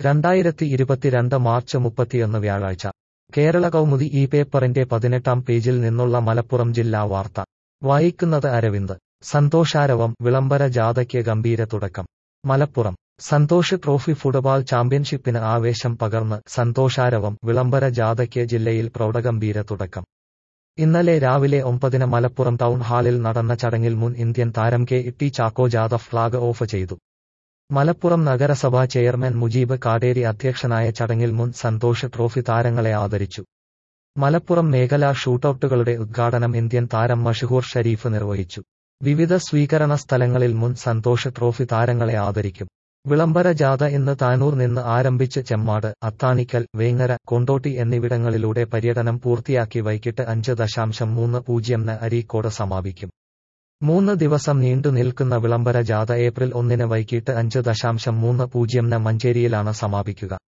രണ്ടായിരത്തി ഇരുപത്തിരണ്ട് മാർച്ച് മുപ്പത്തിയൊന്ന് വ്യാഴാഴ്ച കേരള കൗമുദി ഈ പേപ്പറിന്റെ പതിനെട്ടാം പേജിൽ നിന്നുള്ള മലപ്പുറം ജില്ലാ വാർത്ത വായിക്കുന്നത് അരവിന്ദ് സന്തോഷാരവം വിളംബര ജാഥയ്ക്ക് ഗംഭീര തുടക്കം മലപ്പുറം സന്തോഷ് ട്രോഫി ഫുട്ബോൾ ചാമ്പ്യൻഷിപ്പിന് ആവേശം പകർന്ന് സന്തോഷാരവം വിളംബര ജാഥയ്ക്ക് ജില്ലയിൽ പ്രൗഢഗംഭീര തുടക്കം ഇന്നലെ രാവിലെ ഒമ്പതിന് മലപ്പുറം ടൗൺ ഹാളിൽ നടന്ന ചടങ്ങിൽ മുൻ ഇന്ത്യൻ താരം കെ ടി ചാക്കോ ജാഥ ഫ്ളാഗ് ഓഫ് ചെയ്തു മലപ്പുറം നഗരസഭാ ചെയർമാൻ മുജീബ് കാടേരി അധ്യക്ഷനായ ചടങ്ങിൽ മുൻ സന്തോഷ് ട്രോഫി താരങ്ങളെ ആദരിച്ചു മലപ്പുറം മേഖലാ ഷൂട്ടൌട്ടുകളുടെ ഉദ്ഘാടനം ഇന്ത്യൻ താരം മഷഹൂർ ഷരീഫ് നിർവഹിച്ചു വിവിധ സ്വീകരണ സ്ഥലങ്ങളിൽ മുൻ സന്തോഷ് ട്രോഫി താരങ്ങളെ ആദരിക്കും വിളംബര ജാഥ ഇന്ന് താനൂർ നിന്ന് ആരംഭിച്ച് ചെമ്മാട് അത്താണിക്കൽ വേങ്ങര കൊണ്ടോട്ടി എന്നിവിടങ്ങളിലൂടെ പര്യടനം പൂർത്തിയാക്കി വൈകിട്ട് അഞ്ച് ദശാംശം മൂന്ന് പൂജ്യംന് അരീക്കോട് സമാപിക്കും മൂന്ന് ദിവസം നീണ്ടു നിൽക്കുന്ന വിളംബര ജാഥ ഏപ്രിൽ ഒന്നിന് വൈകിട്ട് അഞ്ച് ദശാംശം മൂന്ന് പൂജ്യംന് മഞ്ചേരിയിലാണ് സമാപിക്കുക